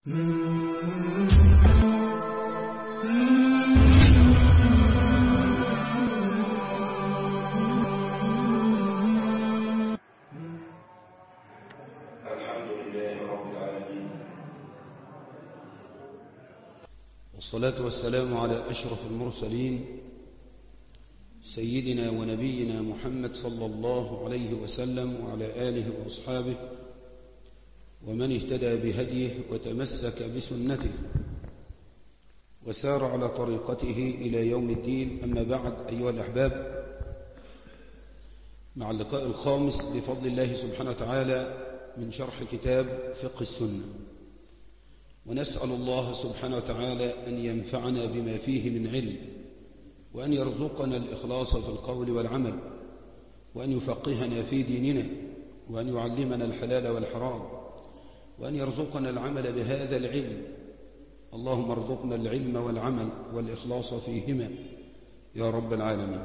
الحمد لله رب العالمين والصلاة والسلام على أشرف المرسلين سيدنا ونبينا محمد صلى الله عليه وسلم وعلى آله وأصحابه ومن اهتدى بهديه وتمسك بسنته وسار على طريقته إلى يوم الدين أما بعد أيها الأحباب مع اللقاء الخامس بفضل الله سبحانه وتعالى من شرح كتاب فقه السنة ونسأل الله سبحانه وتعالى أن ينفعنا بما فيه من علم وأن يرزقنا الإخلاص في القول والعمل وأن يفقهنا في ديننا وأن يعلمنا الحلال والحرام وأن يرزقنا العمل بهذا العلم اللهم ارزقنا العلم والعمل والإخلاص فيهما يا رب العالمين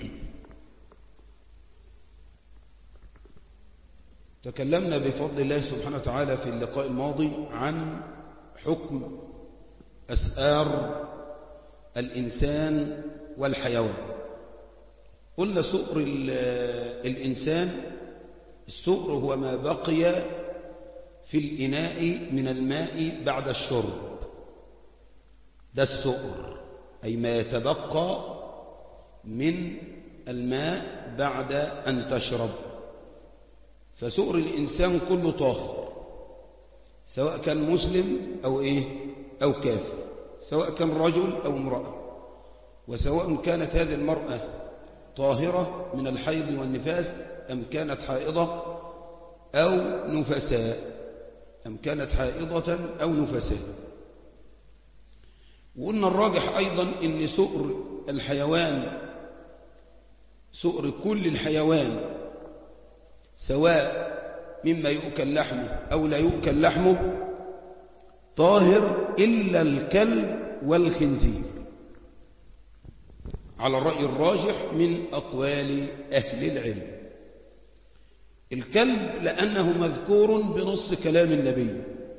تكلمنا بفضل الله سبحانه وتعالى في اللقاء الماضي عن حكم أسآر الإنسان والحيوان قلنا سؤر الإنسان السؤر هو ما بقي في الإناء من الماء بعد الشرب ده السؤر أي ما يتبقى من الماء بعد أن تشرب فسؤر الإنسان كله طاهر سواء كان مسلم أو إيه أو كافر سواء كان رجل أو امرأة وسواء كانت هذه المرأة طاهرة من الحيض والنفاس أم كانت حائضة أو نفساء أم كانت حائضة أو نفساء وقلنا الراجح أيضا أن سؤر الحيوان سؤر كل الحيوان سواء مما يؤكل لحمه أو لا يؤكل لحمه طاهر إلا الكلب والخنزير على الرأي الراجح من أقوال أهل العلم الكلب لأنه مذكور بنص كلام النبي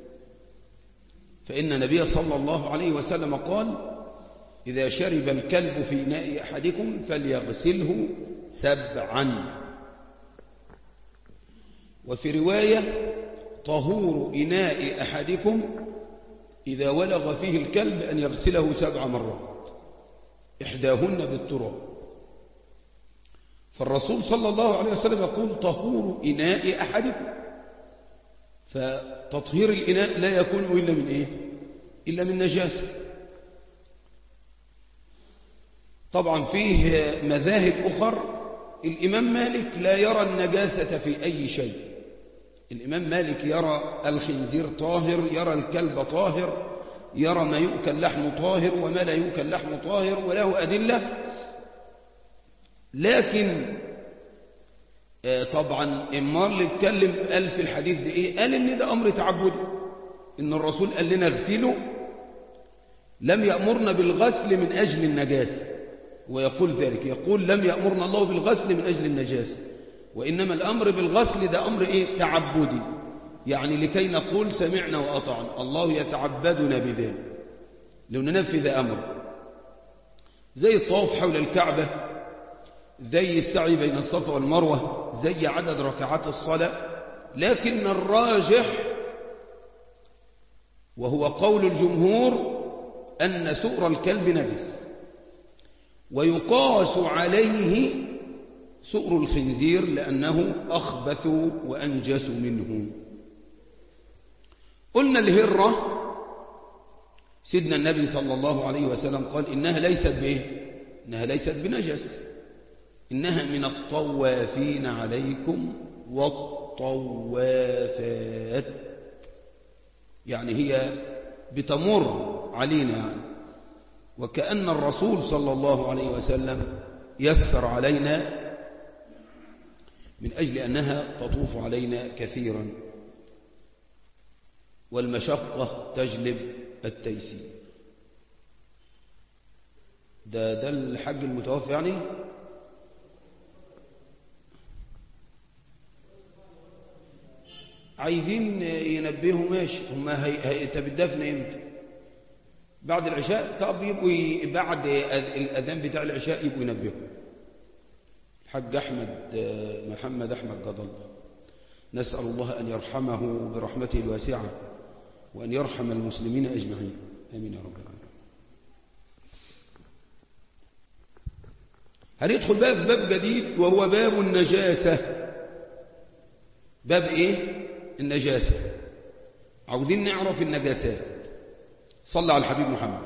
فإن النبي صلى الله عليه وسلم قال إذا شرب الكلب في إناء أحدكم فليغسله سبعا وفي رواية طهور إناء أحدكم إذا ولغ فيه الكلب أن يغسله سبع مرات إحداهن بالتراب فالرسول صلى الله عليه وسلم يقول طهور إناء أحدكم فتطهير الإناء لا يكون إلا من إيه إلا من نجاسة طبعا فيه مذاهب أخر الإمام مالك لا يرى النجاسة في أي شيء الإمام مالك يرى الخنزير طاهر يرى الكلب طاهر يرى ما يؤكل لحم طاهر وما لا يؤكل لحم طاهر وله أدلة لكن طبعا إمار اللي اتكلم قال في الحديث ده إيه قال إن ده أمر تعبدي إن الرسول قال لنا اغسله لم يأمرنا بالغسل من أجل النجاسة ويقول ذلك يقول لم يأمرنا الله بالغسل من أجل النجاسة وإنما الأمر بالغسل ده أمر إيه تعبدي يعني لكي نقول سمعنا وأطعنا الله يتعبدنا بذلك لو ننفذ أمر زي الطواف حول الكعبة زي السعي بين الصفا والمروة زي عدد ركعات الصلاة لكن الراجح وهو قول الجمهور أن سؤر الكلب نجس ويقاس عليه سؤر الخنزير لأنه أخبث وأنجس منه قلنا الهرة سيدنا النبي صلى الله عليه وسلم قال إنها ليست بإيه إنها ليست بنجس إنها من الطوافين عليكم والطوافات يعني هي بتمر علينا يعني وكأن الرسول صلى الله عليه وسلم يسر علينا من أجل أنها تطوف علينا كثيرا والمشقة تجلب التيسير ده ده الحج المتوفى يعني عايزين ينبهوا ماشي هم هي... هي... طب الدفن امتى بعد العشاء طب يبقوا ي... بعد الاذان بتاع العشاء يبقوا ينبهوا الحاج احمد محمد احمد جدل نسال الله ان يرحمه برحمته الواسعه وان يرحم المسلمين اجمعين امين يا رب العالمين هندخل بقى في باب جديد وهو باب النجاسه باب ايه النجاسة عاوزين نعرف النجاسات صلى على الحبيب محمد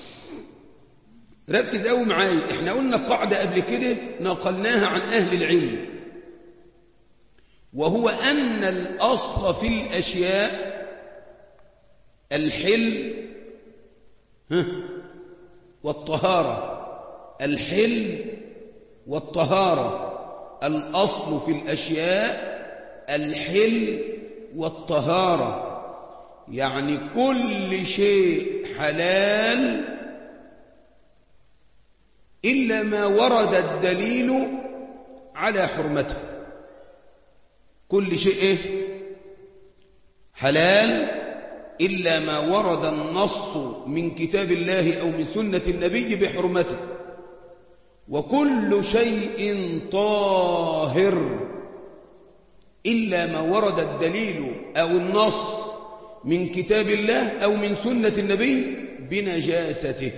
ركز قوي معايا احنا قلنا قاعدة قبل كده نقلناها عن أهل العلم وهو أن الأصل في الأشياء الحل والطهارة الحل والطهارة الأصل في الأشياء الحل والطهارة يعني كل شيء حلال إلا ما ورد الدليل على حرمته كل شيء إيه؟ حلال إلا ما ورد النص من كتاب الله أو من سنة النبي بحرمته وكل شيء طاهر إلا ما ورد الدليل أو النص من كتاب الله أو من سنة النبي بنجاسته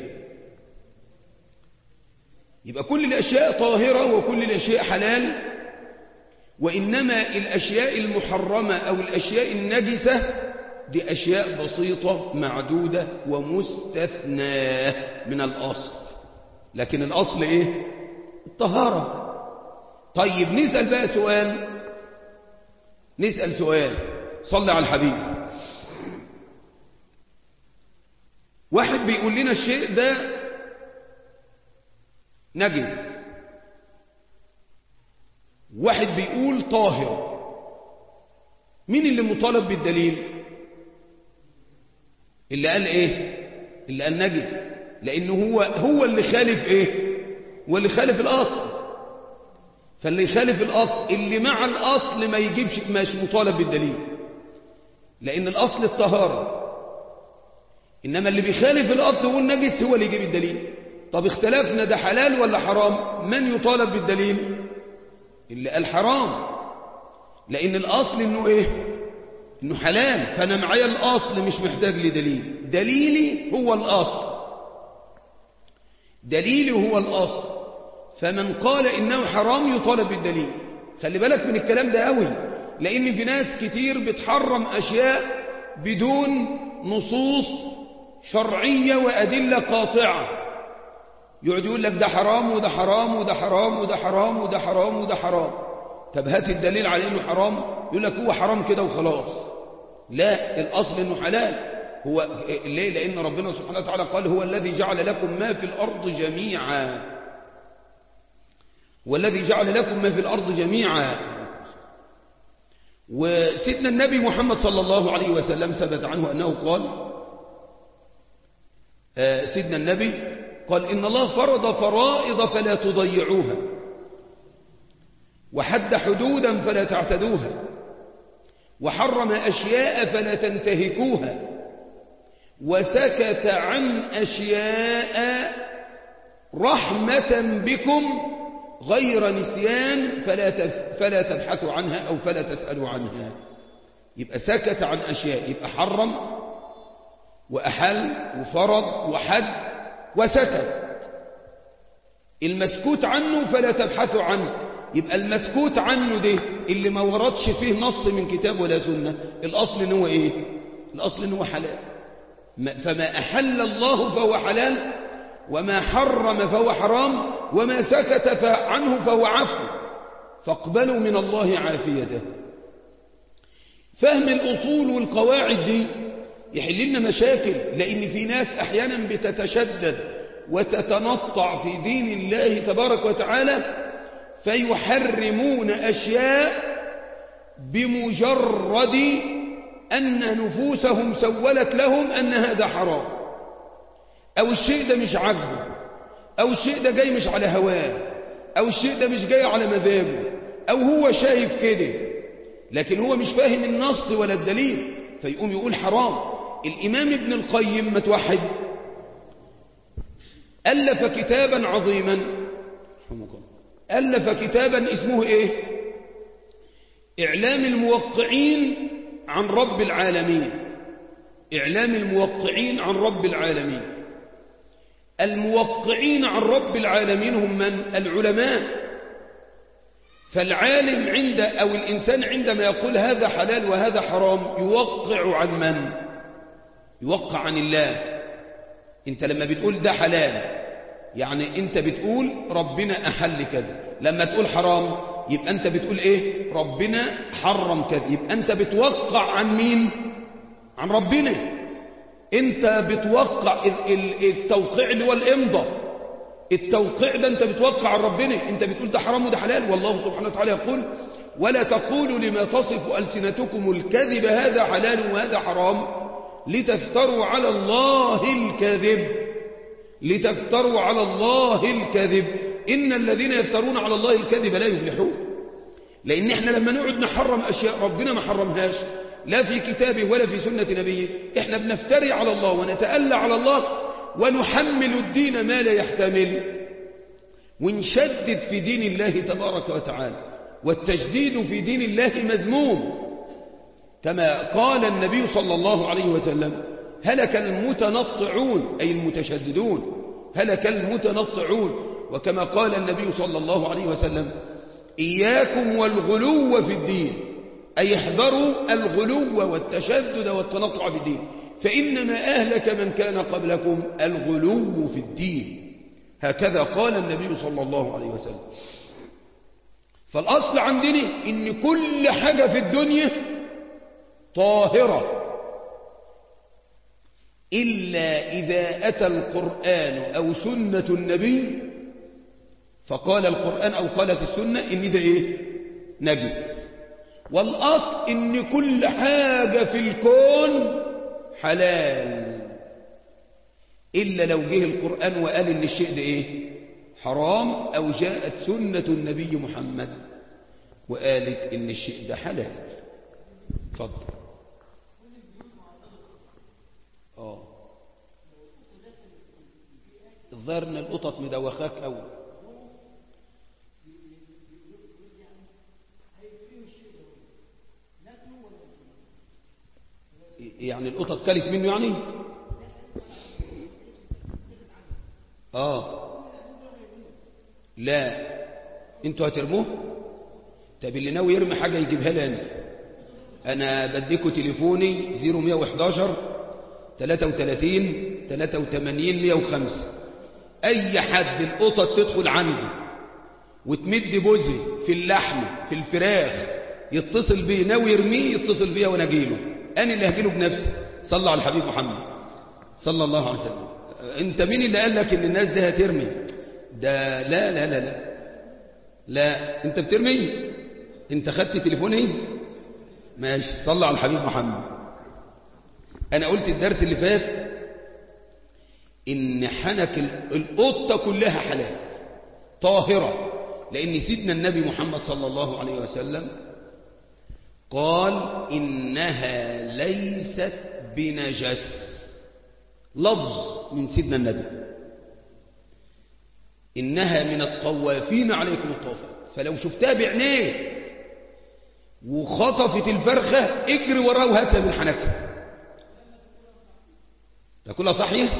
يبقى كل الأشياء طاهرة وكل الأشياء حلال وإنما الأشياء المحرمة أو الأشياء النجسة دي أشياء بسيطة معدودة ومستثناة من الأصل لكن الأصل إيه؟ الطهارة طيب نسأل بقى سؤال نسأل سؤال صلى على الحبيب واحد بيقول لنا الشيء ده نجس واحد بيقول طاهر مين اللي مطالب بالدليل اللي قال ايه اللي قال نجس لانه هو هو اللي خالف ايه هو اللي خالف الاصل فاللي يخالف الأصل اللي مع الأصل ما يجيبش مش مطالب بالدليل لأن الأصل الطهارة إنما اللي بيخالف الأصل هو النجس هو اللي يجيب الدليل طب اختلفنا ده حلال ولا حرام من يطالب بالدليل اللي قال حرام لأن الأصل إنه إيه إنه حلال فأنا معايا الأصل مش محتاج لدليل دليلي هو الأصل دليلي هو الأصل فمن قال إنه حرام يطالب بالدليل خلي بالك من الكلام ده قوي لأن في ناس كتير بتحرم أشياء بدون نصوص شرعية وأدلة قاطعة يقعد يقول لك ده حرام وده حرام وده حرام وده حرام وده حرام وده حرام طب هات الدليل على انه حرام يقول لك هو حرام كده وخلاص لا الاصل انه حلال هو ليه لان ربنا سبحانه وتعالى قال هو الذي جعل لكم ما في الارض جميعا والذي جعل لكم ما في الارض جميعا وسيدنا النبي محمد صلى الله عليه وسلم ثبت عنه انه قال سيدنا النبي قال إن الله فرض فرائض فلا تضيعوها وحد حدودا فلا تعتدوها وحرم أشياء فلا تنتهكوها وسكت عن أشياء رحمة بكم غير نسيان فلا, تف فلا تبحثوا عنها أو فلا تسألوا عنها يبقى سكت عن أشياء يبقى حرم وأحل وفرض وحد وسكت المسكوت عنه فلا تبحثوا عنه يبقى المسكوت عنه ده اللي ما وردش فيه نص من كتاب ولا سنة الأصل إن هو إيه الأصل إن هو حلال فما أحل الله فهو حلال وما حرم فهو حرام وما سكت عنه فهو عفو فاقبلوا من الله عافيته فهم الأصول والقواعد دي يحل لنا مشاكل لأن في ناس أحيانا بتتشدد وتتنطع في دين الله تبارك وتعالى فيحرمون أشياء بمجرد أن نفوسهم سولت لهم أن هذا حرام أو الشيء ده مش عاجبه أو الشيء ده جاي مش على هواه أو الشيء ده مش جاي على مذاجه أو هو شايف كده لكن هو مش فاهم النص ولا الدليل فيقوم يقول حرام الإمام ابن القيم متوحد ألف كتابا عظيما ألف كتابا اسمه إيه إعلام الموقعين عن رب العالمين إعلام الموقعين عن رب العالمين الموقعين عن رب العالمين هم من العلماء فالعالم عند أو الإنسان عندما يقول هذا حلال وهذا حرام يوقع عن من يوقع عن الله انت لما بتقول ده حلال يعني انت بتقول ربنا أحل كذا لما تقول حرام يبقى انت بتقول ايه ربنا حرم كذا يبقى انت بتوقع عن مين عن ربنا انت بتوقع التوقيع اللي هو الامضة التوقيع ده انت بتوقع عن ربنا انت بتقول ده حرام وده حلال والله سبحانه وتعالى يقول ولا تقولوا لما تصف ألسنتكم الكذب هذا حلال وهذا حرام لتفتروا على الله الكذب لتفتروا على الله الكذب إن الذين يفترون على الله الكذب لا يفلحون لأن احنا لما نقعد نحرم أشياء ربنا ما حرمهاش لا في كتابه ولا في سنة نبيه احنا بنفتري على الله ونتألى على الله ونحمل الدين ما لا يحتمل ونشدد في دين الله تبارك وتعالى والتجديد في دين الله مذموم كما قال النبي صلى الله عليه وسلم هلك المتنطعون أي المتشددون هلك المتنطعون وكما قال النبي صلى الله عليه وسلم إياكم والغلو في الدين أي احذروا الغلو والتشدد والتنطع في الدين فإنما أهلك من كان قبلكم الغلو في الدين هكذا قال النبي صلى الله عليه وسلم فالأصل عندنا إن كل حاجة في الدنيا طاهرة إلا إذا أتى القرآن أو سنة النبي فقال القرآن أو قالت السنة إن ده إيه نجس والأصل إن كل حاجة في الكون حلال إلا لو جه القرآن وقال إن الشيء ده إيه حرام أو جاءت سنة النبي محمد وقالت إن الشيء ده حلال اتفضل اه الظاهر ان القطط مدوخاك قوي يعني القطط كلت منه يعني اه لا انتوا هترموه طب اللي ناوي يرمي حاجه يجيبها لي انا انا بديكوا تليفوني 0111 33 83 105 اي حد القطط تدخل عنده وتمد بوزي في اللحم في الفراخ يتصل بيه ناوي يرميه يتصل بيا وانا اجيله انا اللي هجيله بنفسي صلى على الحبيب محمد صلى الله عليه وسلم انت مين اللي قال لك ان الناس دي هترمي ده لا لا لا لا لا انت بترمي انت خدت تليفوني ماشي صلى على الحبيب محمد انا قلت الدرس اللي فات ان حنك القطه كلها حلال طاهره لان سيدنا النبي محمد صلى الله عليه وسلم قال إنها ليست بنجس لفظ من سيدنا النبي إنها من الطوافين عليكم الطوافات فلو شفتها بعينيك وخطفت الفرخة اجري وراه وهاتها من حنكها تاكلها صحيح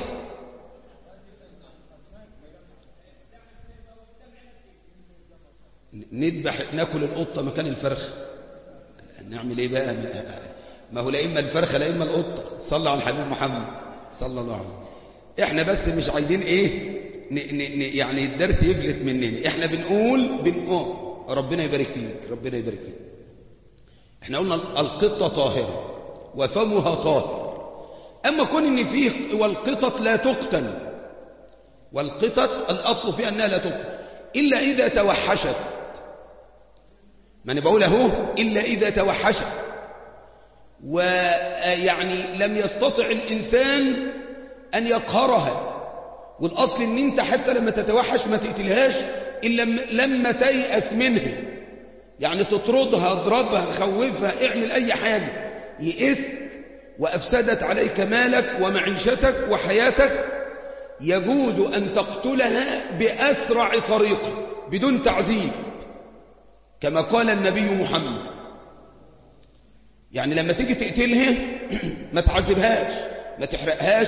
نذبح ناكل القطة مكان الفرخ نعمل ايه بقى ما هو لا اما الفرخه لا اما القطه صلى على الحبيب محمد صلى الله عليه وسلم احنا بس مش عايزين ايه ن ن ن يعني الدرس يفلت مننا احنا بنقول بنقول ربنا يبارك فيك ربنا يبارك فيك احنا قلنا القطه طاهره وفمها طاهر اما كون ان فيه والقطط لا تقتل والقطط الاصل فيها انها لا تقتل الا اذا توحشت ما انا بقول اهو الا اذا توحشت ويعني لم يستطع الانسان ان يقهرها والاصل ان انت حتى لما تتوحش ما تقتلهاش الا لما تيأس منها يعني تطردها اضربها خوفها اعمل أي حاجة يئست وأفسدت عليك مالك ومعيشتك وحياتك يجوز أن تقتلها بأسرع طريق بدون تعذيب كما قال النبي محمد يعني لما تيجي تقتلها ما تعذبهاش ما تحرقهاش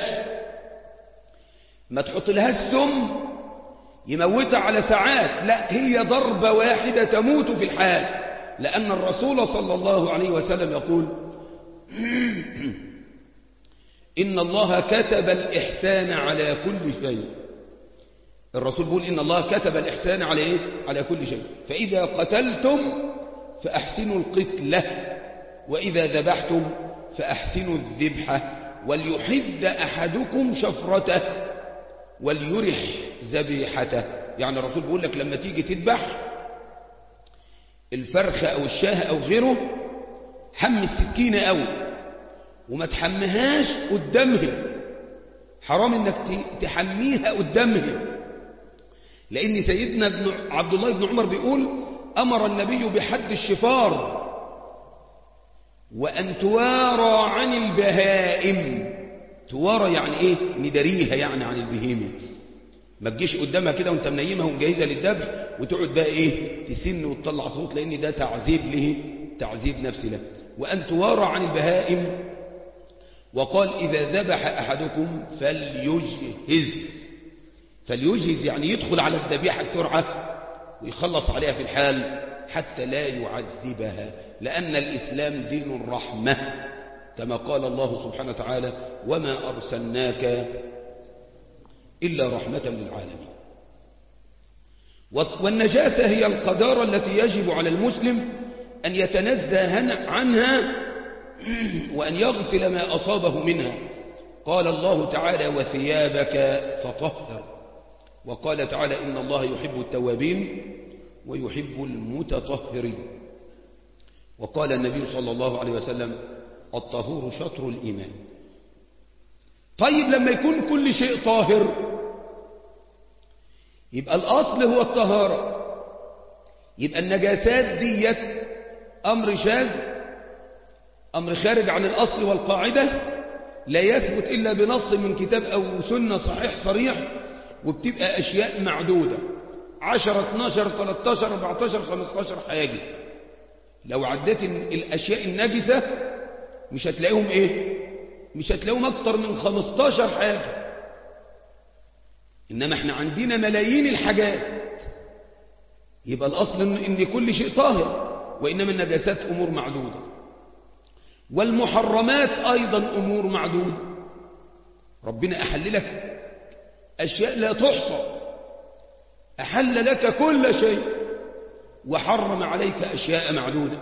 ما تحط لها سم يموتها على ساعات لا هي ضربة واحدة تموت في الحال لأن الرسول صلى الله عليه وسلم يقول إن الله كتب الإحسان على كل شيء الرسول بيقول إن الله كتب الإحسان على إيه؟ على كل شيء فإذا قتلتم فأحسنوا القتلة وإذا ذبحتم فأحسنوا الذبحة وليحد أحدكم شفرته وليرح ذبيحته يعني الرسول بيقول لك لما تيجي تذبح الفرخة أو الشاه أو غيره حم السكينة أول وما تحمهاش قدامها حرام انك تحميها قدامها لان سيدنا ابن عبد الله بن عمر بيقول امر النبي بحد الشفار وان توارى عن البهائم توارى يعني ايه ندريها يعني عن البهيمه ما تجيش قدامها كده وانت منيمها ومجهزها للذبح وتقعد بقى ايه تسن وتطلع صوت لان ده تعذيب له تعذيب نفسي له وان توارى عن البهائم وقال إذا ذبح أحدكم فليجهز فليجهز يعني يدخل على الذبيحة بسرعة ويخلص عليها في الحال حتى لا يعذبها لأن الإسلام دين الرحمة كما قال الله سبحانه وتعالى وما أرسلناك إلا رحمة للعالمين والنجاسة هي القدارة التي يجب على المسلم أن يتنزه عنها وأن يغسل ما أصابه منها قال الله تعالى وثيابك فطهر وقال تعالى إن الله يحب التوابين ويحب المتطهرين وقال النبي صلى الله عليه وسلم الطهور شطر الإيمان طيب لما يكون كل شيء طاهر يبقى الأصل هو الطهارة يبقى النجاسات ديت أمر شاذ أمر خارج عن الأصل والقاعدة لا يثبت إلا بنص من كتاب أو سنة صحيح صريح وبتبقى أشياء معدودة 10 12 13 14 15 حاجة لو عديت الأشياء النجسة مش هتلاقيهم إيه مش هتلاقيهم أكتر من 15 حاجة إنما احنا عندنا ملايين الحاجات يبقى الأصل إن كل شيء طاهر وإنما النجاسات أمور معدودة والمحرمات أيضا أمور معدودة ربنا أحل لك أشياء لا تحصى أحل لك كل شيء وحرم عليك أشياء معدودة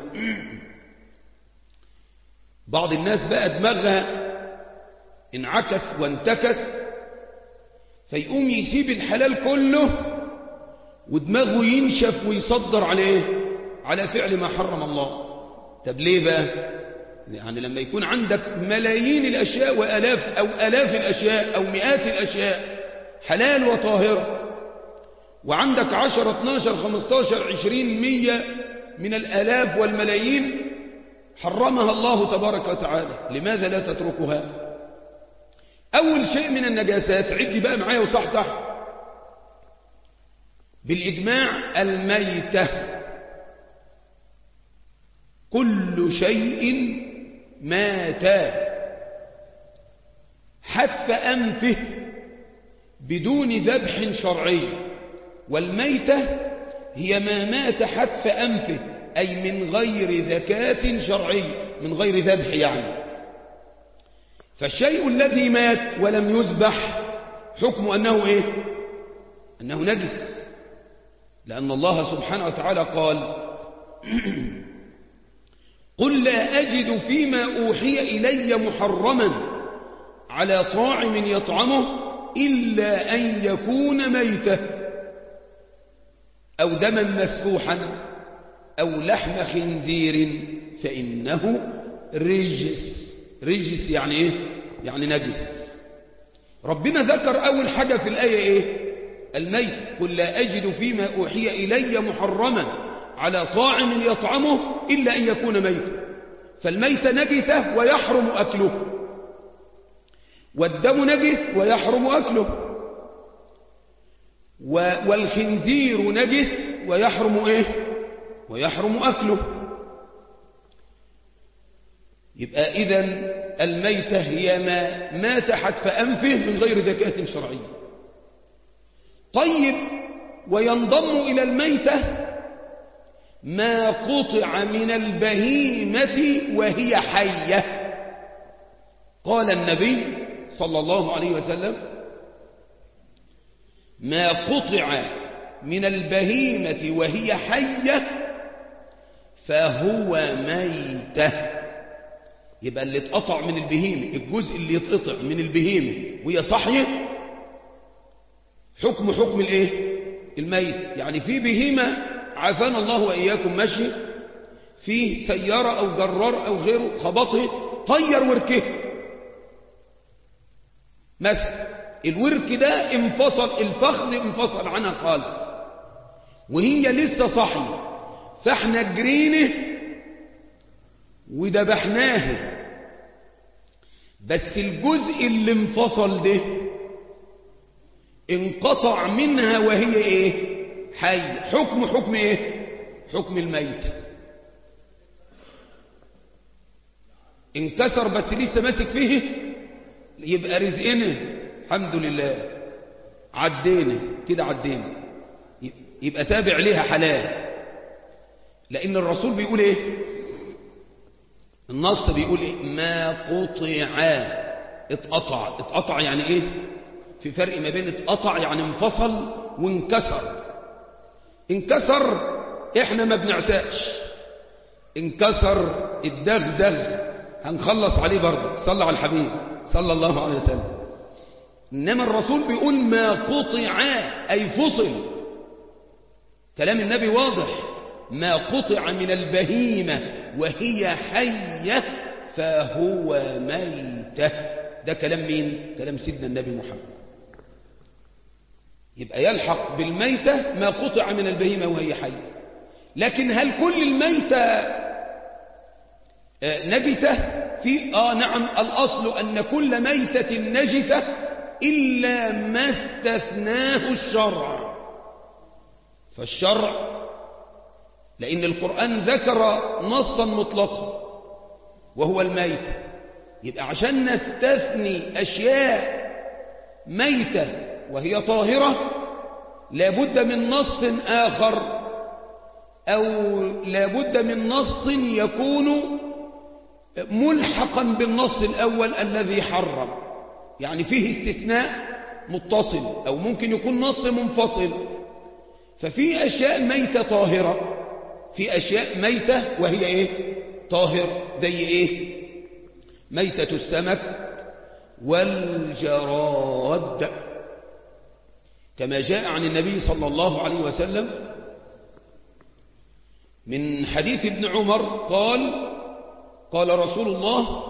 بعض الناس بقى دماغها انعكس وانتكس فيقوم يسيب الحلال كله ودماغه ينشف ويصدر عليه على فعل ما حرم الله طب ليه بقى يعني لما يكون عندك ملايين الأشياء وألاف أو ألاف الأشياء أو مئات الأشياء حلال وطاهرة وعندك عشر اتناشر خمستاشر عشرين مية من الألاف والملايين حرمها الله تبارك وتعالى لماذا لا تتركها أول شيء من النجاسات عدي بقى معايا وصح صح بالإجماع الميتة كل شيء مات حتف أنفه بدون ذبح شرعي والميتة هي ما مات حتف أنفه أي من غير ذكاة شرعي من غير ذبح يعني فالشيء الذي مات ولم يذبح حكم أنه إيه أنه نجس لأن الله سبحانه وتعالى قال قل لا أجد فيما أوحي إلي محرما على طاعم يطعمه إلا أن يكون ميتة أو دما مسفوحا أو لحم خنزير فإنه رجس رجس يعني إيه؟ يعني نجس ربنا ذكر أول حاجة في الآية إيه؟ الميت قل لا أجد فيما أوحي إلي محرما على طاعم يطعمه إلا أن يكون ميتا فالميت نجسة ويحرم أكله والدم نجس ويحرم أكله والخنزير نجس ويحرم إيه ويحرم أكله يبقى إذا الميتة هي ما مات حتف أنفه من غير زكاة شرعية طيب وينضم إلى الميتة ما قطع من البهيمة وهي حية قال النبي صلى الله عليه وسلم ما قطع من البهيمة وهي حية فهو ميتة يبقى اللي اتقطع من البهيمة الجزء اللي يتقطع من البهيمة وهي صحية حكم حكم الايه الميت يعني في بهيمة عافانا الله وإياكم ماشي في سيارة أو جرار أو غيره خبطه طير وركه مثلا الورك ده انفصل الفخذ انفصل عنها خالص وهي لسه صحي فاحنا جرينه وذبحناه بس الجزء اللي انفصل ده انقطع منها وهي ايه حي حكم حكم ايه حكم الميت انكسر بس لسه ماسك فيه يبقى رزقنا الحمد لله عدينا كده عدينا يبقى تابع ليها حلال لأن الرسول بيقول ايه النص بيقول ايه ما قطع اتقطع اتقطع يعني ايه في فرق ما بين اتقطع يعني انفصل وانكسر انكسر احنا ما بنعتقش انكسر الدغدغ هنخلص عليه برضه صلى على الحبيب صلى الله عليه وسلم إنما الرسول بيقول ما قطع أي فصل كلام النبي واضح ما قطع من البهيمة وهي حية فهو ميتة ده كلام مين؟ كلام سيدنا النبي محمد يبقى يلحق بالميتة ما قطع من البهيمة وهي حية لكن هل كل الميتة نجسة في آه نعم الأصل أن كل ميتة نجسة إلا ما استثناه الشرع فالشرع لأن القرآن ذكر نصا مطلقا وهو الميتة يبقى عشان نستثني أشياء ميتة وهي طاهرة لابد من نص آخر أو لابد من نص يكون ملحقا بالنص الأول الذي حرم يعني فيه استثناء متصل أو ممكن يكون نص منفصل ففي أشياء ميتة طاهرة في أشياء ميتة وهي إيه طاهر زي إيه ميتة السمك والجراد كما جاء عن النبي صلى الله عليه وسلم من حديث ابن عمر قال قال رسول الله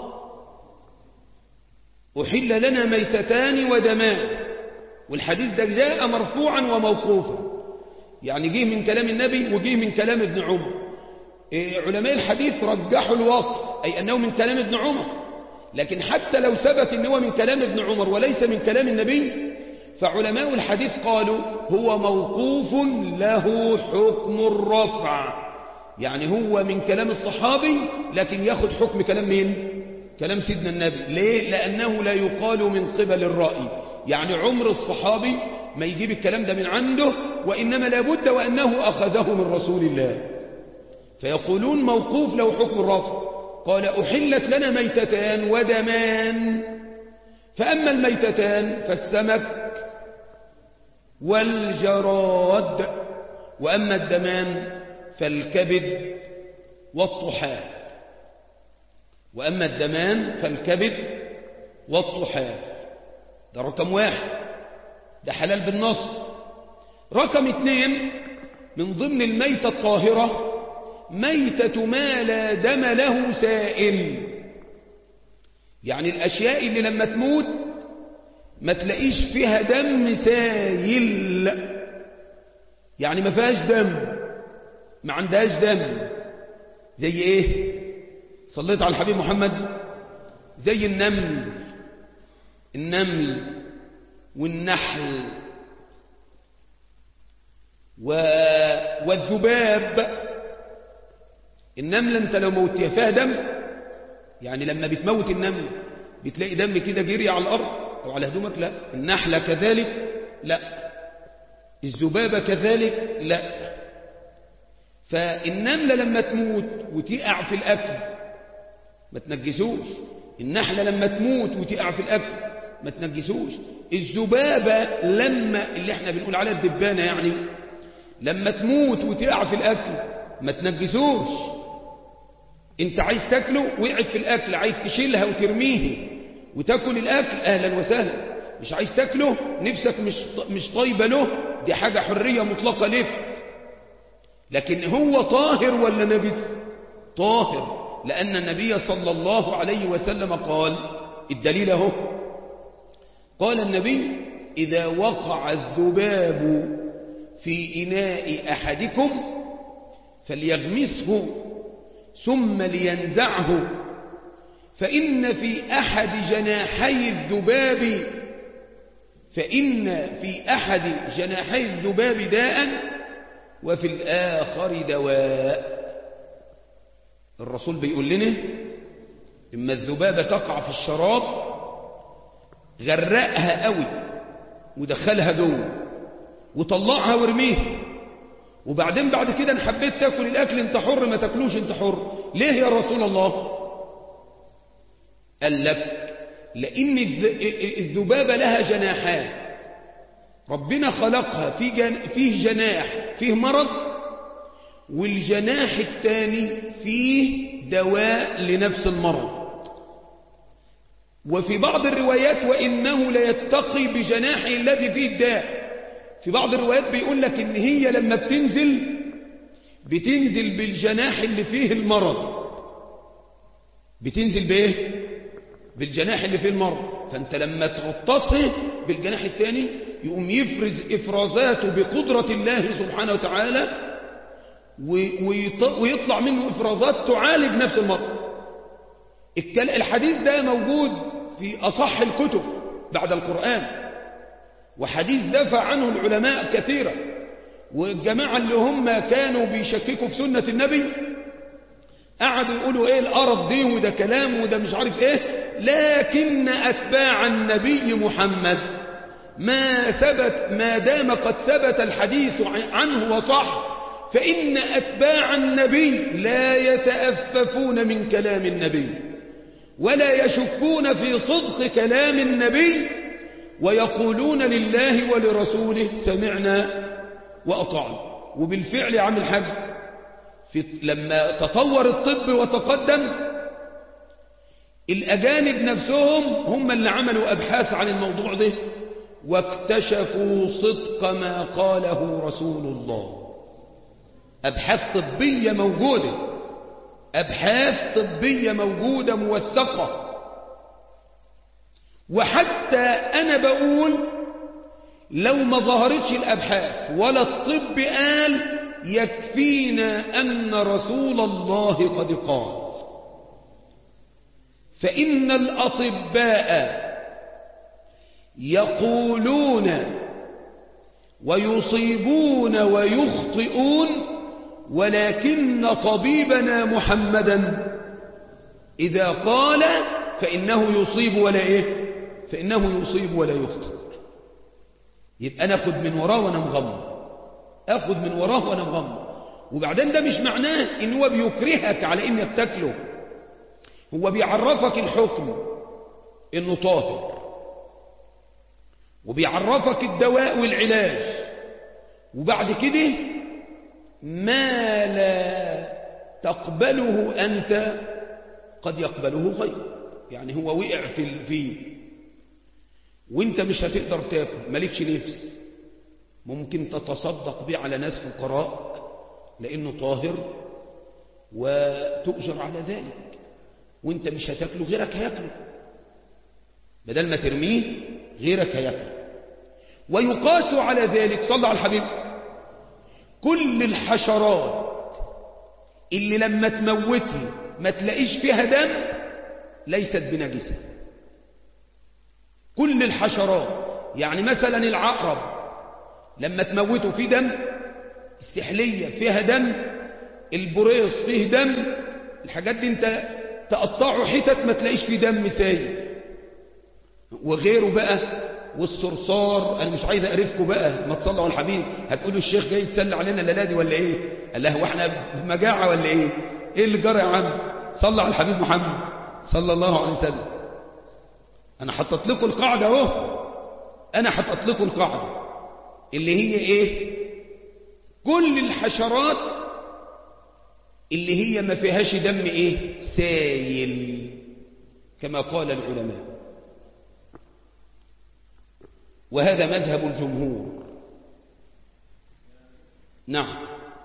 أحل لنا ميتتان ودمان والحديث ده جاء مرفوعا وموقوفا يعني جه من كلام النبي وجه من كلام ابن عمر إيه علماء الحديث رجحوا الوقف أي أنه من كلام ابن عمر لكن حتى لو ثبت أنه من كلام ابن عمر وليس من كلام النبي فعلماء الحديث قالوا هو موقوف له حكم الرفع يعني هو من كلام الصحابي لكن ياخد حكم كلام مين كلام سيدنا النبي ليه لأنه لا يقال من قبل الرأي يعني عمر الصحابي ما يجيب الكلام ده من عنده وإنما لابد وأنه أخذه من رسول الله فيقولون موقوف له حكم الرفع قال أحلت لنا ميتتان ودمان فأما الميتتان فالسمك والجراد وأما الدمان فالكبد والطحال وأما الدمان فالكبد والطحال ده رقم واحد ده حلال بالنص رقم اثنين من ضمن الميتة الطاهرة ميتة ما لا دم له سائل يعني الأشياء اللي لما تموت ما تلاقيش فيها دم سايل يعني ما فيهاش دم ما عندهاش دم زي ايه صليت على الحبيب محمد زي النمل النمل والنحل و... والذباب النملة انت لو موتيها فيها دم يعني لما بتموت النمل بتلاقي دم كده جري على الأرض أو على هدومك لا النحلة كذلك لا الذبابة كذلك لا فالنملة لما تموت وتقع في الأكل ما تنجسوش النحلة لما تموت وتقع في الأكل ما تنجسوش الذبابة لما اللي احنا بنقول عليها الدبانة يعني لما تموت وتقع في الأكل ما تنجسوش انت عايز تاكله وقعت في الأكل عايز تشيلها وترميه وتاكل الأكل أهلا وسهلا مش عايز تاكله نفسك مش مش طيبة له دي حاجة حرية مطلقة لك لكن هو طاهر ولا نجس طاهر لأن النبي صلى الله عليه وسلم قال الدليل اهو قال النبي إذا وقع الذباب في إناء أحدكم فليغمسه ثم لينزعه فإن في أحد جناحي الذباب فإن في أحد جناحي الذباب داء وفي الآخر دواء الرسول بيقول لنا إما الذبابة تقع في الشراب غرقها قوي ودخلها جوه وطلعها وارميها وبعدين بعد كده ان حبيت تاكل الاكل انت حر ما تاكلوش انت حر ليه يا رسول الله قال لك لان الذبابه لها جناحان ربنا خلقها في جن... فيه جناح فيه مرض والجناح الثاني فيه دواء لنفس المرض وفي بعض الروايات وإنه ليتقي بجناحه الذي فيه الداء في بعض الروايات بيقول لك إن هي لما بتنزل بتنزل بالجناح اللي فيه المرض بتنزل بإيه؟ بالجناح اللي فيه المرض فأنت لما تغطسه بالجناح الثاني يقوم يفرز إفرازاته بقدرة الله سبحانه وتعالى ويطلع منه إفرازات تعالج نفس المرض الحديث ده موجود في أصح الكتب بعد القرآن وحديث دفع عنه العلماء كثيرا والجماعة اللي هم كانوا بيشككوا في سنة النبي قعدوا يقولوا ايه القرف دي وده كلام وده مش عارف ايه لكن أتباع النبي محمد ما ثبت ما دام قد ثبت الحديث عنه وصح فإن أتباع النبي لا يتأففون من كلام النبي ولا يشكون في صدق كلام النبي ويقولون لله ولرسوله سمعنا وأطعنا وبالفعل يا عم الحاج في لما تطور الطب وتقدم الأجانب نفسهم هم اللي عملوا أبحاث عن الموضوع ده واكتشفوا صدق ما قاله رسول الله أبحاث طبية موجودة أبحاث طبية موجودة موثقة وحتى أنا بقول لو ما ظهرتش الأبحاث ولا الطب قال يكفينا أن رسول الله قد قال فإن الأطباء يقولون ويصيبون ويخطئون ولكن طبيبنا محمدا إذا قال فإنه يصيب ولا إيه فإنه يصيب ولا يخطئ يبقى أنا أخذ من وراه وأنا مغمض أخذ من وراه وأنا مغمض وبعدين ده مش معناه إن هو بيكرهك على إنك تاكله هو بيعرفك الحكم إنه طاهر وبيعرفك الدواء والعلاج وبعد كده ما لا تقبله أنت قد يقبله غيره يعني هو وقع في فيه وانت مش هتقدر تاكل مالكش نفس ممكن تتصدق به على ناس فقراء لأنه طاهر وتؤجر على ذلك وانت مش هتاكله غيرك هياكله بدل ما ترميه غيرك هياكله ويقاس على ذلك صلى على الحبيب كل الحشرات اللي لما تموتها ما تلاقيش فيها دم ليست بنجسة كل الحشرات يعني مثلا العقرب لما تموته فيه دم استحلية فيها دم البريص فيه دم الحاجات دي انت تقطعه حتت ما تلاقيش فيه دم سايل وغيره بقى والصرصار انا مش عايز اقرفكم بقى ما تصلوا على الحبيب هتقولوا الشيخ جاي يتسلى علينا الليله دي ولا ايه قال له واحنا في مجاعه ولا ايه ايه اللي جرى يا عم صلى على الحبيب محمد صلى الله عليه وسلم انا حطيت لكم القاعده اهو انا حطيت لكم القاعده اللي هي ايه كل الحشرات اللي هي ما فيهاش دم ايه سايل كما قال العلماء وهذا مذهب الجمهور نعم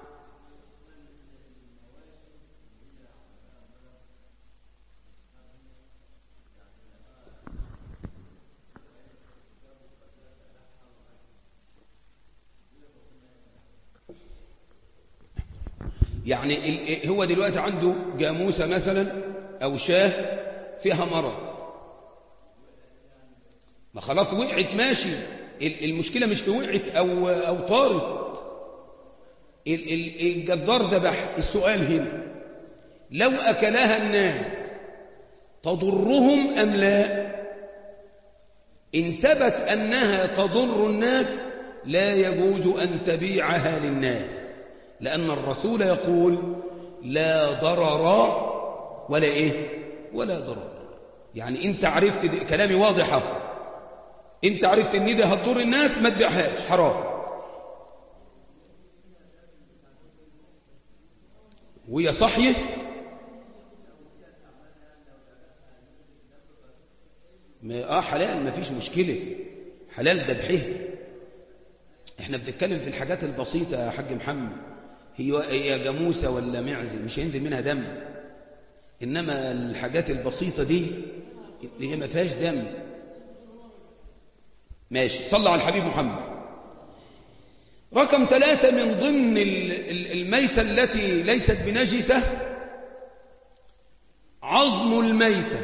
يعني هو دلوقتي عنده جاموسة مثلا أو شاه فيها مرض ما خلاص وقعت ماشي المشكلة مش في وقعت أو, أو طارت الجزار ذبح السؤال هنا لو أكلها الناس تضرهم أم لا إن ثبت أنها تضر الناس لا يجوز أن تبيعها للناس لأن الرسول يقول لا ضرر ولا إيه ولا ضرر يعني أنت عرفت كلامي واضحة أنت عرفت أن ده هتضر الناس ما تبيعهاش حرام وهي صحية ما آه حلال ما فيش مشكلة حلال ذبحها احنا بنتكلم في الحاجات البسيطة يا حاج محمد هي هي جاموسة ولا معزة مش هينزل منها دم إنما الحاجات البسيطة دي اللي هي ما فيهاش دم ماشي صلى على الحبيب محمد رقم ثلاثة من ضمن الميتة التي ليست بنجسة عظم الميتة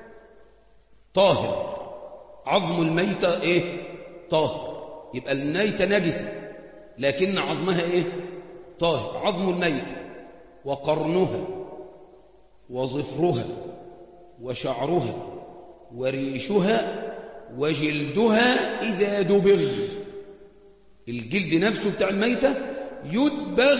طاهر عظم الميتة ايه طاهر يبقى الميتة نجسة لكن عظمها ايه طاهر عظم الميتة وقرنها وظفرها وشعرها وريشها وجلدها إذا دبغ الجلد نفسه بتاع الميتة يدبغ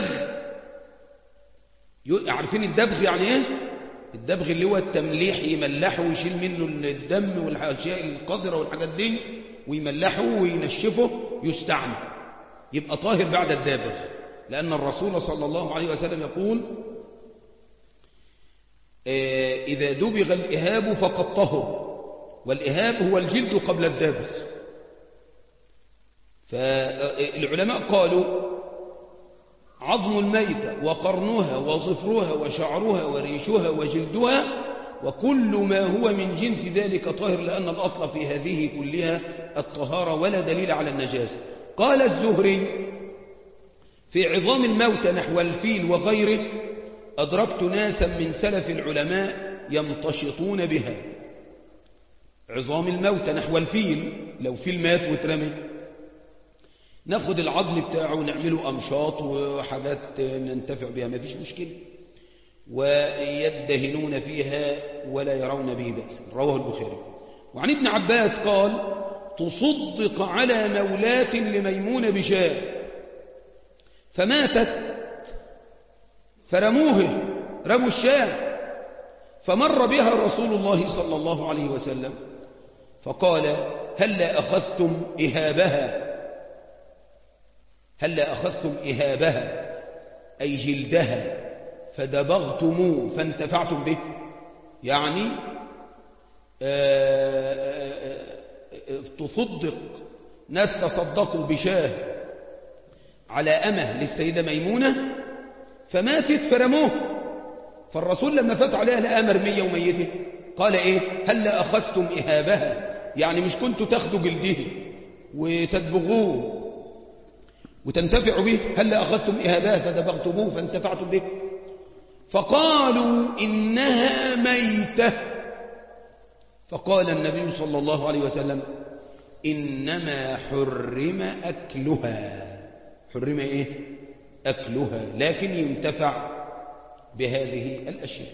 عارفين الدبغ يعني ايه الدبغ اللي هو التمليح يملحه ويشيل منه الدم والاشياء القذرة والحاجات دي ويملحه وينشفه يستعمل يبقى طاهر بعد الدابغ لأن الرسول صلى الله عليه وسلم يقول إذا دبغ الإهاب فقد طهر والإهاب هو الجلد قبل الدابغ فالعلماء قالوا عظم الميتة وقرنها وظفرها وشعرها وريشها وجلدها وكل ما هو من جنس ذلك طاهر لأن الأصل في هذه كلها الطهارة ولا دليل على النجاسة قال الزهري في عظام الموتى نحو الفيل وغيره أدركت ناسا من سلف العلماء يمتشطون بها عظام الموتى نحو الفيل لو فيل مات واترمي ناخد العظم بتاعه ونعمله أمشاط وحاجات ننتفع بها ما فيش مشكلة ويدهنون فيها ولا يرون به بأسا رواه البخاري وعن ابن عباس قال تصدق على مولاة لميمون بشاء فماتت فرموه رموا الشاة فمر بها رسول الله صلى الله عليه وسلم فقال هلا أخذتم إهابها هلا أخذتم إهابها أي جلدها فدبغتموه فانتفعتم به يعني تصدق ناس تصدقوا بشاه على أمه للسيدة ميمونة فماتت فرموه فالرسول لما فات عليها لقى مرمية وميته قال إيه هل أخذتم إهابها يعني مش كنتوا تاخدوا جلده وتدبغوه وتنتفعوا به هل أخذتم إهابها فدبغتموه فانتفعتم به فقالوا إنها ميتة فقال النبي صلى الله عليه وسلم إنما حرم أكلها حرم إيه أكلها لكن ينتفع بهذه الأشياء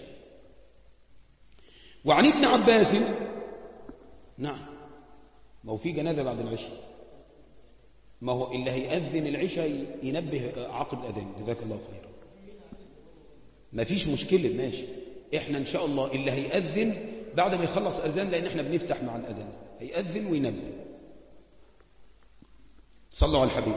وعن ابن عباس نعم ما هو في جنازة بعد العشاء ما هو اللي هيأذن العشاء ينبه عقب الأذان جزاك الله خيرا ما فيش مشكلة ماشي احنا ان شاء الله اللي هيأذن بعد ما يخلص أذان لأن احنا بنفتح مع الأذان هيأذن وينبه صلوا على الحبيب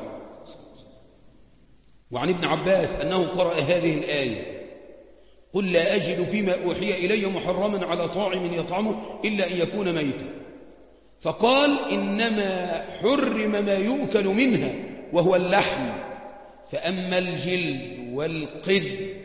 وعن ابن عباس أنه قرأ هذه الآية قل لا أجد فيما أوحي إلي محرما على طاعم يطعمه إلا أن يكون ميتا فقال إنما حرم ما يؤكل منها وهو اللحم فأما الجلد والقد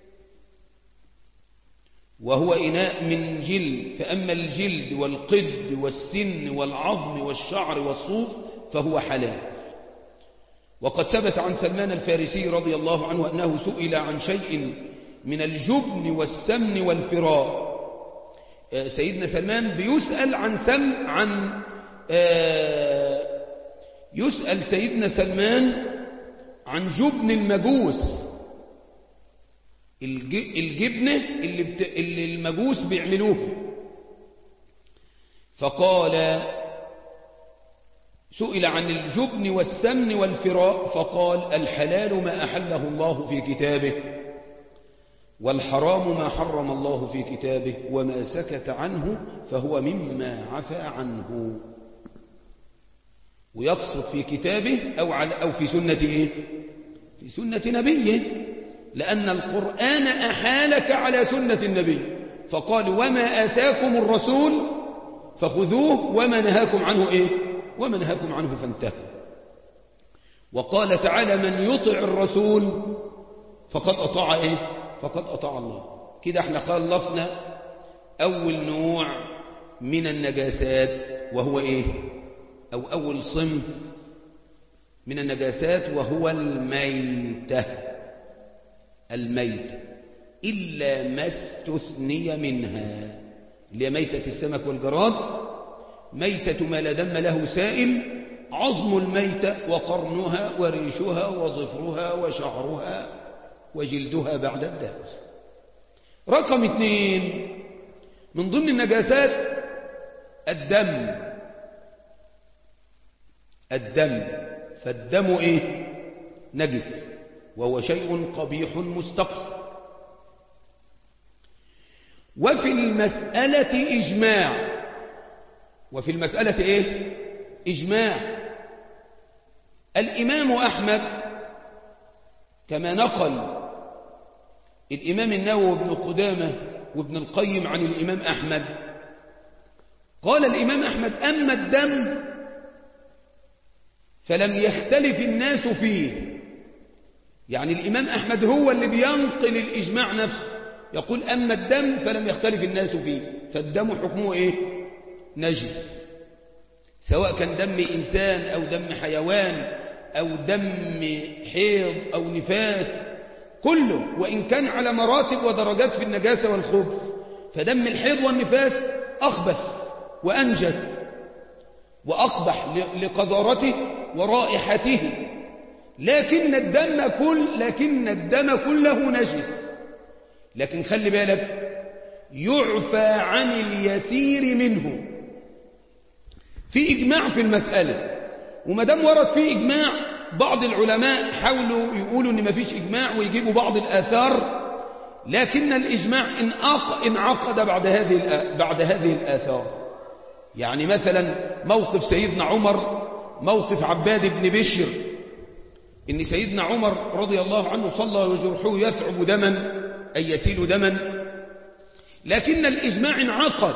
وهو إناء من جلد فأما الجلد والقد والسن والعظم والشعر والصوف فهو حلال وقد ثبت عن سلمان الفارسي رضي الله عنه أنه سئل عن شيء من الجبن والسمن والفراء سيدنا سلمان بيسأل عن سم عن يسأل سيدنا سلمان عن جبن المجوس الجبنة اللي, بت... اللي المجوس بيعملوها فقال سئل عن الجبن والسمن والفراء فقال الحلال ما أحله الله في كتابه والحرام ما حرم الله في كتابه وما سكت عنه فهو مما عفى عنه ويقصد في كتابه أو, على أو في سنة إيه؟ في سنة نبيه لأن القرآن أحالك على سنة النبي فقال وما آتاكم الرسول فخذوه وما نهاكم عنه إيه وما نهاكم عنه فانتهوا وقال تعالى من يطع الرسول فقد أطاع إيه فقد أطاع الله كده احنا خلصنا أول نوع من النجاسات وهو إيه أو أول صنف من النجاسات وهو الميتة الميتة إلا ما استثني منها اللي هي ميتة السمك والجراد ميتة ما لا دم له سائل عظم الميتة وقرنها وريشها وظفرها وشعرها وجلدها بعد الدهر رقم اثنين من ضمن النجاسات الدم الدم فالدم ايه نجس وهو شيء قبيح مستقصى وفي المسألة إجماع وفي المسألة إيه إجماع الإمام أحمد كما نقل الإمام النووي وابن قدامة وابن القيم عن الإمام أحمد قال الإمام أحمد أما الدم فلم يختلف الناس فيه يعني الإمام أحمد هو اللي بينقل الإجماع نفسه يقول أما الدم فلم يختلف الناس فيه فالدم حكمه إيه نجس سواء كان دم إنسان أو دم حيوان أو دم حيض أو نفاس كله وإن كان على مراتب ودرجات في النجاسة والخبث فدم الحيض والنفاس أخبث وأنجس وأقبح لقذارته ورائحته لكن الدم كل لكن الدم كله نجس لكن خلي بالك يعفى عن اليسير منه في إجماع في المسألة وما دام ورد في إجماع بعض العلماء حاولوا يقولوا ان مفيش إجماع ويجيبوا بعض الآثار لكن الإجماع انعقد بعد هذه بعد هذه الآثار يعني مثلا موقف سيدنا عمر موقف عباد بن بشر إن سيدنا عمر رضي الله عنه صلى وجرحه يثعب دما أي يسيل دما لكن الإجماع انعقد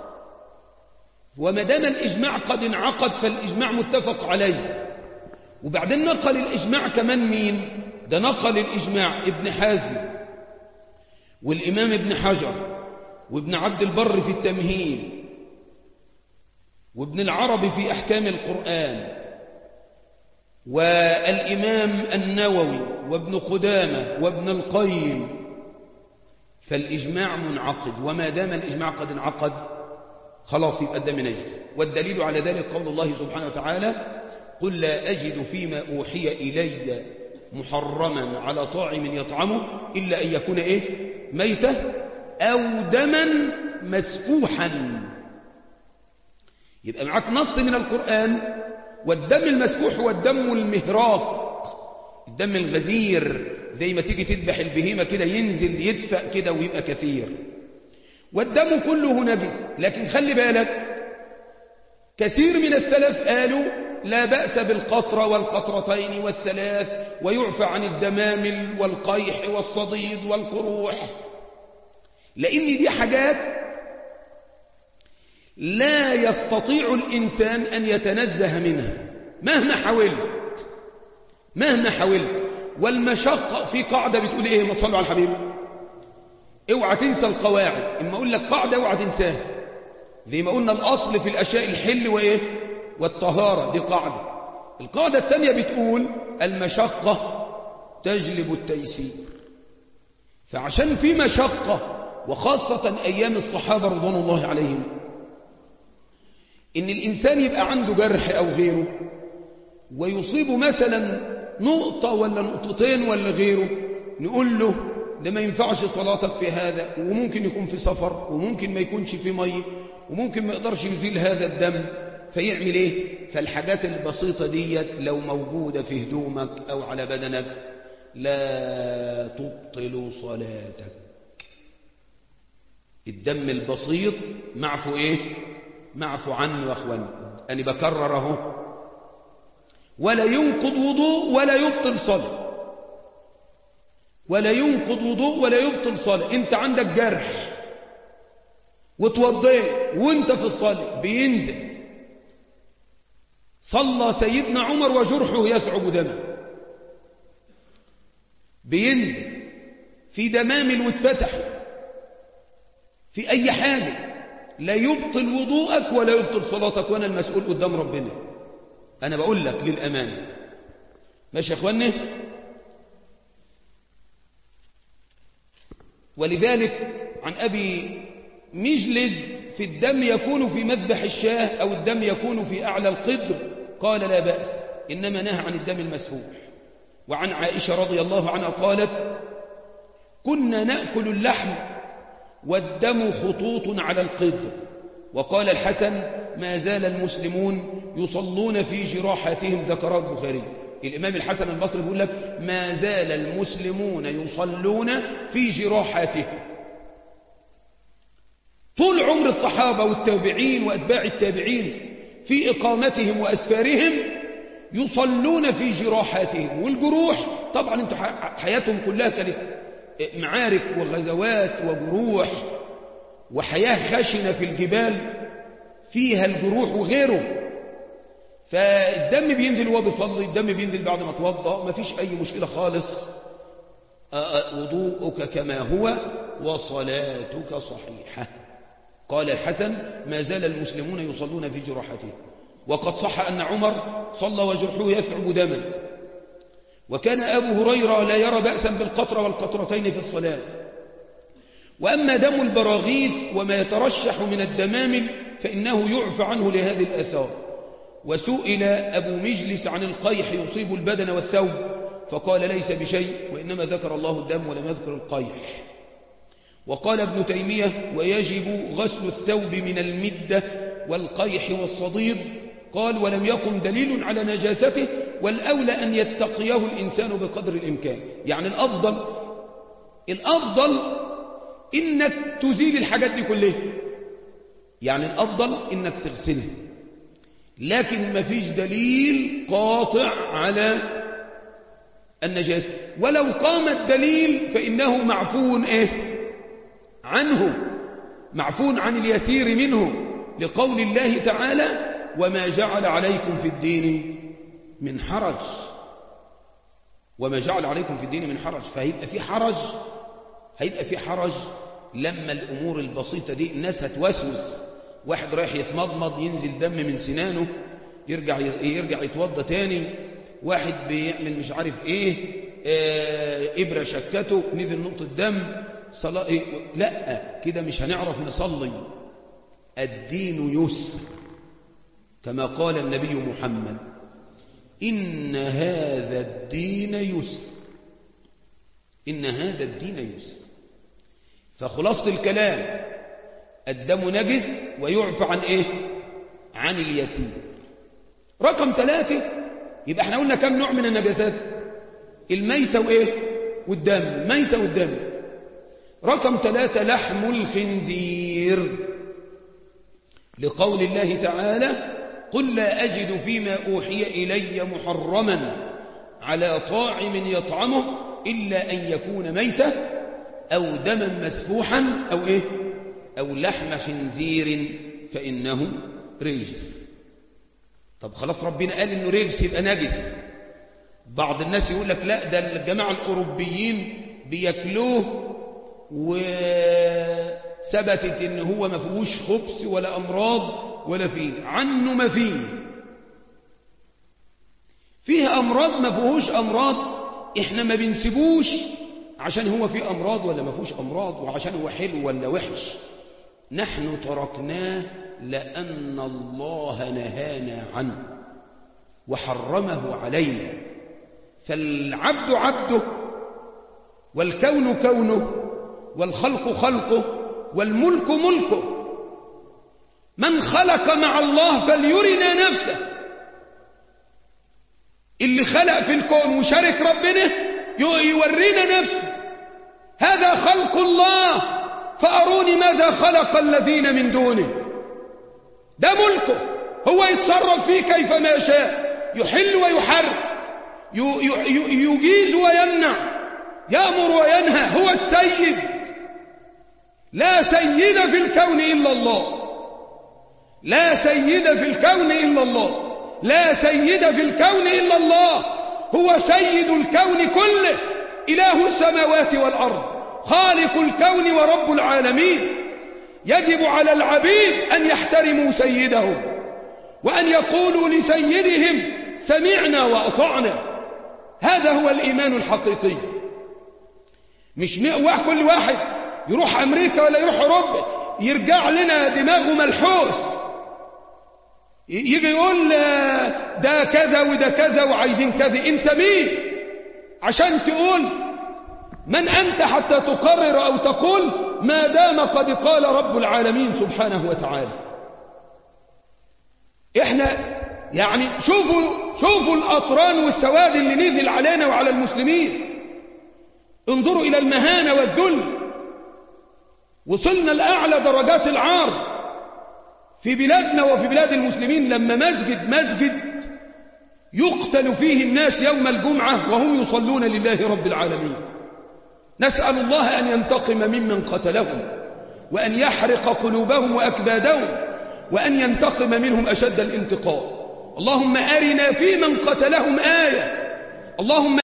وما دام الإجماع قد انعقد فالإجماع متفق عليه وبعدين نقل الإجماع كمان مين ده نقل الإجماع ابن حازم والإمام ابن حجر وابن عبد البر في التمهيد وابن العربي في أحكام القرآن والإمام النووي وابن قدامة وابن القيم فالإجماع منعقد وما دام الإجماع قد انعقد خلاص يبقى الدم نجس والدليل على ذلك قول الله سبحانه وتعالى قل لا أجد فيما أوحي إلي محرما على طاعم يطعمه إلا أن يكون إيه ميتة أو دما مسفوحا يبقى معك نص من القرآن والدم المسفوح هو الدم المهراق الدم الغزير زي ما تيجي تذبح البهيمة كده ينزل يدفأ كده ويبقى كثير والدم كله نجس لكن خلي بالك كثير من السلف قالوا لا بأس بالقطرة والقطرتين والثلاث ويعفى عن الدمامل والقيح والصديد والقروح لأن دي حاجات لا يستطيع الإنسان أن يتنزه منها مهما حاولت مهما حاولت والمشقة في قاعدة بتقول إيه ما تصلوا على الحبيب اوعى تنسى القواعد اما اقول لك قاعدة اوعى تنساها زي ما قلنا الأصل في الأشياء الحل وإيه والطهارة دي قاعدة القاعدة الثانية بتقول المشقة تجلب التيسير فعشان في مشقة وخاصة أيام الصحابة رضوان الله عليهم إن الإنسان يبقى عنده جرح أو غيره ويصيب مثلا نقطة ولا نقطتين ولا غيره نقول له ده ما ينفعش صلاتك في هذا وممكن يكون في سفر وممكن ما يكونش في مية وممكن ما يقدرش يزيل هذا الدم فيعمل ايه فالحاجات البسيطة ديت لو موجودة في هدومك او على بدنك لا تبطل صلاتك الدم البسيط معفو ايه معفو عنه يا اخوان انا بكرر اهو ولا ينقض وضوء ولا يبطل صلاة ولا ينقض وضوء ولا يبطل صلاة انت عندك جرح وتوضيت وانت في الصلاة بينزل صلى سيدنا عمر وجرحه يسعب دمه بينزل في دمامل واتفتح في اي حاجة لا يبطل وضوءك ولا يبطل صلاتك وانا المسؤول قدام ربنا انا بقول لك للامانه ماشي يا اخواني ولذلك عن ابي مجلس في الدم يكون في مذبح الشاه او الدم يكون في اعلى القدر قال لا باس انما نهى عن الدم المسفوح وعن عائشه رضي الله عنها قالت كنا ناكل اللحم والدم خطوط على القدر وقال الحسن ما زال المسلمون يصلون في جراحاتهم ذكرها البخاري الإمام الحسن البصري بيقول لك ما زال المسلمون يصلون في جراحاتهم طول عمر الصحابة والتابعين وأتباع التابعين في إقامتهم وأسفارهم يصلون في جراحاتهم والجروح طبعا انتوا حياتهم كلها كانت معارك وغزوات وجروح وحياة خشنة في الجبال فيها الجروح وغيره فالدم بينزل وهو بيصلي الدم بينزل بعد ما توضأ ما فيش أي مشكلة خالص وضوءك كما هو وصلاتك صحيحة قال الحسن ما زال المسلمون يصلون في جراحتهم وقد صح أن عمر صلى وجرحه يثعب دما وكان أبو هريرة لا يرى بأسا بالقطرة والقطرتين في الصلاة وأما دم البراغيث وما يترشح من الدمامل فإنه يعفى عنه لهذه الآثار وسئل أبو مجلس عن القيح يصيب البدن والثوب فقال ليس بشيء وإنما ذكر الله الدم ولم يذكر القيح وقال ابن تيمية ويجب غسل الثوب من المدة والقيح والصديد قال ولم يقم دليل على نجاسته والأولى أن يتقيه الإنسان بقدر الإمكان يعني الأفضل الأفضل إنك تزيل الحاجات دي كلها يعني الأفضل إنك تغسلها لكن ما فيش دليل قاطع على النجاسة ولو قام الدليل فإنه معفو إيه عنه معفو عن اليسير منه لقول الله تعالى وما جعل عليكم في الدين من حرج وما جعل عليكم في الدين من حرج فهيبقى في حرج هيبقى في حرج لما الأمور البسيطة دي الناس هتوسوس واحد رايح يتمضمض ينزل دم من سنانه يرجع يرجع يتوضى تاني واحد بيعمل مش عارف ايه آه إبرة شكته نزل نقطة دم صلاة إيه؟ لا كده مش هنعرف نصلي الدين يسر كما قال النبي محمد إن هذا الدين يسر إن هذا الدين يسر فخلاصة الكلام الدم نجس ويعفى عن إيه عن اليسير رقم ثلاثة يبقى احنا قلنا كم نوع من النجاسات الميتة وإيه والدم ميتة والدم رقم ثلاثة لحم الخنزير لقول الله تعالى قل لا أجد فيما أوحي إلي محرما على طاعم يطعمه إلا أن يكون ميتة أو دما مسفوحا أو إيه أو لحم خنزير فإنه ريجس طب خلاص ربنا قال إنه ريجس يبقى نجس بعض الناس يقول لك لا ده الجماعة الأوروبيين بياكلوه وثبتت إن هو ما فيهوش خبث ولا أمراض ولا فيه عنه ما فيه فيه أمراض ما فيهوش أمراض إحنا ما بنسيبوش عشان هو فيه أمراض ولا ما فيهوش أمراض وعشان هو حلو ولا وحش نحن تركناه لأن الله نهانا عنه وحرمه علينا فالعبد عبده والكون كونه والخلق خلقه والملك ملكه من خلق مع الله فليرنا نفسه اللي خلق في الكون وشارك ربنا يورينا نفسه هذا خلق الله فأروني ماذا خلق الذين من دونه ده ملكه هو يتصرف فيه كيف ما شاء يحل ويحرم يجيز ويمنع يأمر وينهى هو السيد لا سيد في الكون إلا الله لا سيد في الكون إلا الله لا سيد في الكون إلا الله هو سيد الكون كله إله السماوات والأرض خالق الكون ورب العالمين يجب على العبيد أن يحترموا سيدهم وأن يقولوا لسيدهم سمعنا وأطعنا هذا هو الإيمان الحقيقي مش كل واحد يروح أمريكا ولا يروح أوروبا يرجع لنا دماغه ملحوس يجي يقول ده كذا وده كذا وعايزين كذا انت مين عشان تقول من أنت حتى تقرر أو تقول ما دام قد قال رب العالمين سبحانه وتعالى احنا يعني شوفوا شوفوا الأطران والسواد اللي نزل علينا وعلى المسلمين انظروا إلى المهانة والذل وصلنا لأعلى درجات العار في بلادنا وفي بلاد المسلمين لما مسجد مسجد يقتل فيه الناس يوم الجمعة وهم يصلون لله رب العالمين نسأل الله أن ينتقم ممن قتلهم وأن يحرق قلوبهم وأكبادهم وأن ينتقم منهم أشد الانتقام اللهم أرنا في من قتلهم آية اللهم